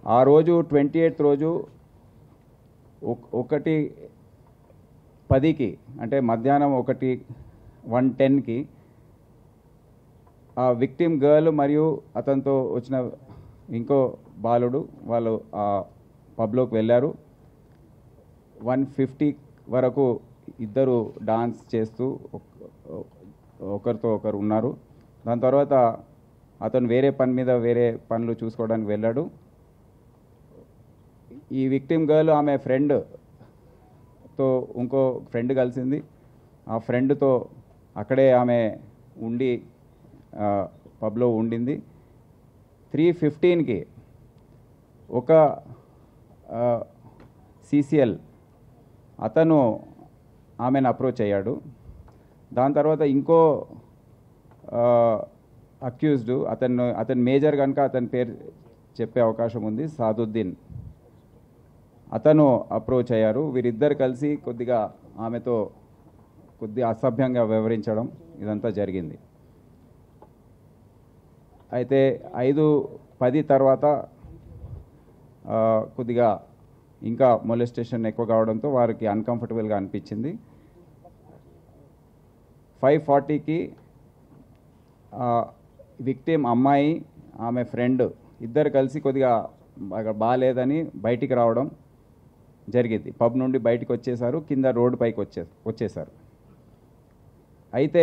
ఆ రోజు twenty eighth రోజు ఒక- ఒకటి పదికి అంటే మధ్యాహ్నం ఒకటి వన్ టెన్కి ఆ విక్టిమ్ గర్ల్ మరియు అతనితో వచ్చిన ఇంకో బాలుడు వాళ్ళు ఆ పబ్లోకి వెళ్ళారు వన్ ఫిఫ్టీ వరకు ఇద్దరు డాన్స్ చేస్తూ ఒక- ఒకరితో ఒకరు ఉన్నారు దాని తర్వాత అతను వేరే పని మీద వేరే పనులు చూసుకోవడానికి వెళ్ళాడు ఈ విక్టిమ్ గర్ల్ ఆమె ఫ్రెండ్తో ఇంకో ఫ్రెండ్ కలిసింది ఆ ఫ్రెండ్తో అక్కడే ఆమె ఉండి ఆ, పబ్లో ఉండింది త్రీ ఫిఫ్టీన్కి ఒక సిసిఎల్ అతను ఆమెను అప్రోచ్ అయ్యాడు దాని తర్వాత ఇంకో అక్యూజ్డ్ అతను అతను మేజర్ కనుక అతని పేరు చెప్పే అవకాశం ఉంది సాదుద్దీన్ అతను అప్రోచ్ అయ్యారు వీరిద్దరు కలిసి కొద్దిగా ఆమెతో కొద్దిగా అసభ్యంగా వ్యవహరించడం ఇదంతా జరిగింది అయితే ఐదు పది తర్వాత ఆ, కొద్దిగా ఇంకా మొలెస్టేషన్ ఎక్కువ కావడంతో వారికి అన్కంఫర్టబుల్గా అనిపించింది ఫైవ్ ఫార్టీకి విక్టిమ్ అమ్మాయి ఆమె ఫ్రెండ్ ఇద్దరు కలిసి కొద్దిగా బాగా బాగాలేదని బయటికి రావడం జరిగింది పబ్ నుండి బయటికి వచ్చేసారు కింద రోడ్డు పైకి వచ్చే వచ్చేసారు అయితే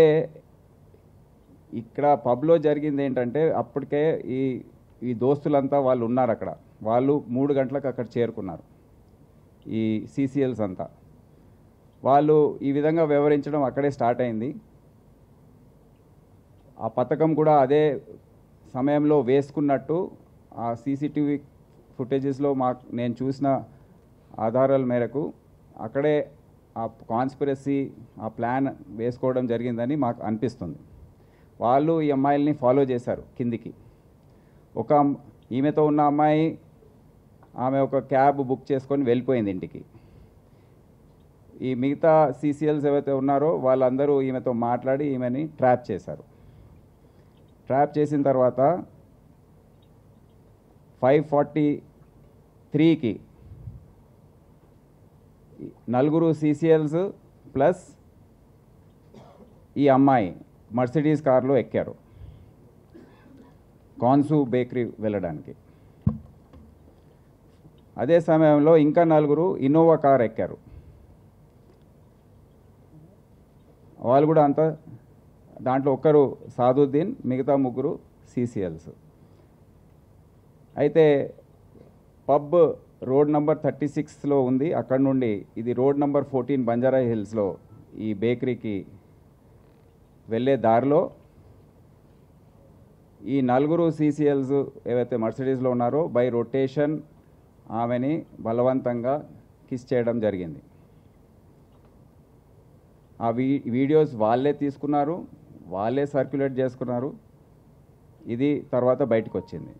ఇక్కడ పబ్లో జరిగింది ఏంటంటే అప్పటికే ఈ ఈ దోస్తులంతా వాళ్ళు ఉన్నారు అక్కడ వాళ్ళు మూడు గంటలకు అక్కడ చేరుకున్నారు ఈ సీసీఎల్స్ అంతా వాళ్ళు ఈ విధంగా వ్యవహరించడం అక్కడే స్టార్ట్ అయింది ఆ పథకం కూడా అదే సమయంలో వేసుకున్నట్టు ఆ సీసీటీవీ ఫుటేజెస్లో మా నేను చూసిన ఆధారాల మేరకు అక్కడే ఆ కాన్స్పిరసీ ఆ ప్లాన్ వేసుకోవడం జరిగిందని మాకు అనిపిస్తుంది వాళ్ళు ఈ అమ్మాయిల్ని ఫాలో చేశారు కిందికి ఒక అమ్- ఈమెతో ఉన్న అమ్మాయి ఆమె ఒక క్యాబ్ బుక్ చేసుకొని వెళ్ళిపోయింది ఇంటికి ఈ మిగతా సీసీఎల్స్ ఏవైతే ఉన్నారో వాళ్ళందరూ ఈమెతో మాట్లాడి ఈమెని ట్రాప్ చేశారు ట్రాప్ చేసిన తర్వాత ఫైవ్ ఫార్టీ త్రీకి నలుగురు సీసీఎల్స్ ప్లస్ ఈ అమ్మాయి మర్సిడీస్ కార్లో ఎక్కారు కాన్సు బేకరీ వెళ్ళడానికి అదే సమయంలో ఇంకా నలుగురు ఇన్నోవా కార్ ఎక్కారు వాళ్ళు కూడా అంతా దాంట్లో ఒక్కరు సాదుద్దీన్ మిగతా ముగ్గురు సీసీఎల్స్ అయితే పబ్ రోడ్ నంబర్ థర్టీ సిక్స్లో ఉంది అక్కడ నుండి ఇది రోడ్ నంబర్ ఫోర్టీన్ బంజారా హిల్స్లో ఈ బేకరీకి వెళ్ళే దారిలో ఈ నలుగురు సీసీఎల్స్ ఏవైతే మర్సిడీస్లో ఉన్నారో బై రొటేషన్ ఆమెని బలవంతంగా కిస్ చేయడం జరిగింది ఆ వీ వీడియోస్ వాళ్ళే తీసుకున్నారు వాళ్ళే సర్క్యులేట్ చేసుకున్నారు ఇది తర్వాత బయటకు వచ్చింది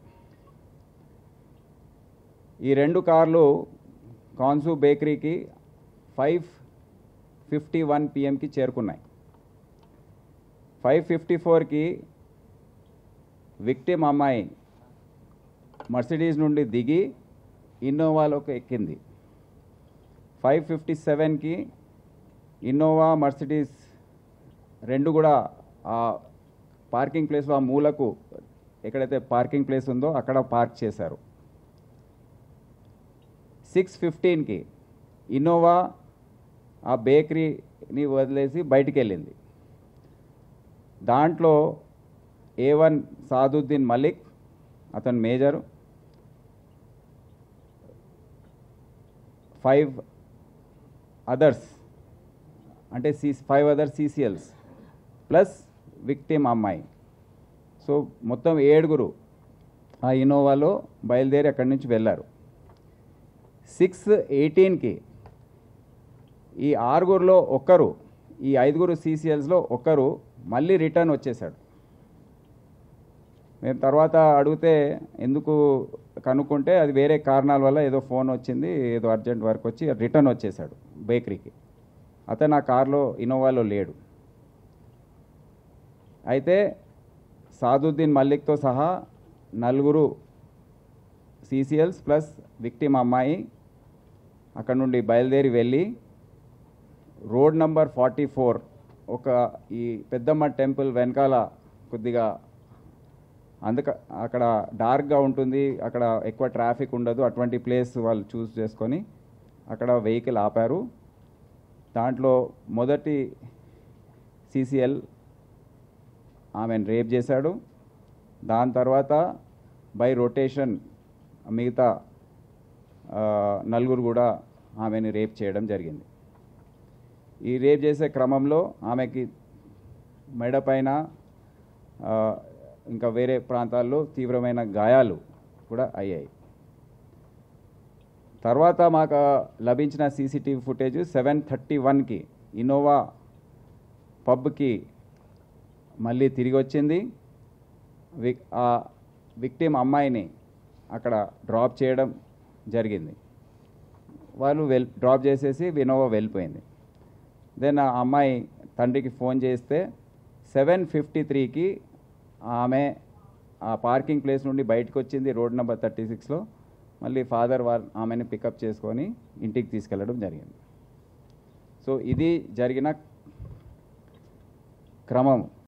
ఈ రెండు కార్లు కాన్సు బేకరీకి ఫైవ్ ఫిఫ్టీ వన్ పిఎంకి చేరుకున్నాయి ఫైవ్ ఫిఫ్టీ ఫోర్కి విక్టిమ్ అమ్మాయి మర్సిడీస్ నుండి దిగి ఇన్నోవాలోకి ఎక్కింది ఫైవ్ ఫిఫ్టీ సెవెన్కి ఇన్నోవా మర్సిడీస్ రెండు కూడా ఆ పార్కింగ్ ప్లేస్లో ఆ మూలకు ఎక్కడైతే పార్కింగ్ ప్లేస్ ఉందో అక్కడ పార్క్ చేశారు సిక్స్ ఫిఫ్టీన్కి ఇన్నోవా ఆ బేకరీని వదిలేసి బయటికి వెళ్ళింది దాంట్లో ఏ వన్ సాదుద్దీన్ మలిక్ అతను మేజరు ఫైవ్ అదర్స్ అంటే C five other CCLs plus victim అమ్మాయి సో మొత్తం ఏడుగురు ఆ ఇన్నోవాలో బయలుదేరి అక్కడి నుంచి వెళ్ళారు సిక్స్ ఎయిటీన్కి ఈ ఆరుగురులో ఒక్కరు ఈ ఐదుగురు సీసీఎల్స్లో ఒక్కరు మళ్ళీ రిటర్న్ వచ్చేసాడు మేము తర్వాత అడిగితే ఎందుకు కనుక్కుంటే అది వేరే కారణాల వల్ల ఏదో ఫోన్ వచ్చింది ఏదో అర్జెంట్ వర్క్ వచ్చి రిటర్న్ వచ్చేసాడు బేకరీకి అతను ఆ కార్లో ఇన్నోవాలో లేడు అయితే సాదుద్దీన్ మల్లిక్తో సహా నలుగురు సీసీఎల్స్ ప్లస్ విక్టిమ్ అమ్మాయి అక్కడ నుండి బయలుదేరి వెళ్ళి రోడ్ నంబర్ ఫార్టీ ఫోర్ ఒక ఈ పెద్దమ్మ టెంపుల్ వెనకాల కొద్దిగా అందుక అక్కడ డార్క్గా ఉంటుంది అక్కడ ఎక్కువ ట్రాఫిక్ ఉండదు అటువంటి ప్లేస్ వాళ్ళు చూస్ చేసుకొని అక్కడ వెహికల్ ఆపారు దాంట్లో మొదటి సీసీఎల్ ఆమెను రేప్ చేశాడు దాని తర్వాత బై రొటేషన్ మిగతా ఆ, నలుగురు కూడా ఆమెను రేప్ చేయడం జరిగింది ఈ రేప్ చేసే క్రమంలో ఆమెకి మెడ పైన ఆ, ఇంకా వేరే ప్రాంతాల్లో తీవ్రమైన గాయాలు కూడా అయ్యాయి తర్వాత మాకు లభించిన సీసీటీవీ ఫుటేజ్ సెవెన్ థర్టీ వన్కి ఇన్నోవా పబ్కి మళ్ళీ తిరిగి వచ్చింది విక్ ఆ విక్టిమ్ అమ్మాయిని అక్కడ డ్రాప్ చేయడం జరిగింది వాళ్ళు వెల్ డ్రాప్ చేసేసి వినోవా వెళ్ళిపోయింది దెన్ ఆ అమ్మాయి తండ్రికి ఫోన్ చేస్తే సెవెన్ ఫిఫ్టీ త్రీకి ఆమె ఆ పార్కింగ్ ప్లేస్ నుండి బయటకు వచ్చింది రోడ్ నెంబర్ థర్టీ సిక్స్లో మళ్ళీ ఫాదర్ వారు ఆమెను పికప్ చేసుకొని ఇంటికి తీసుకెళ్ళడం జరిగింది సో ఇది జరిగిన క్రమం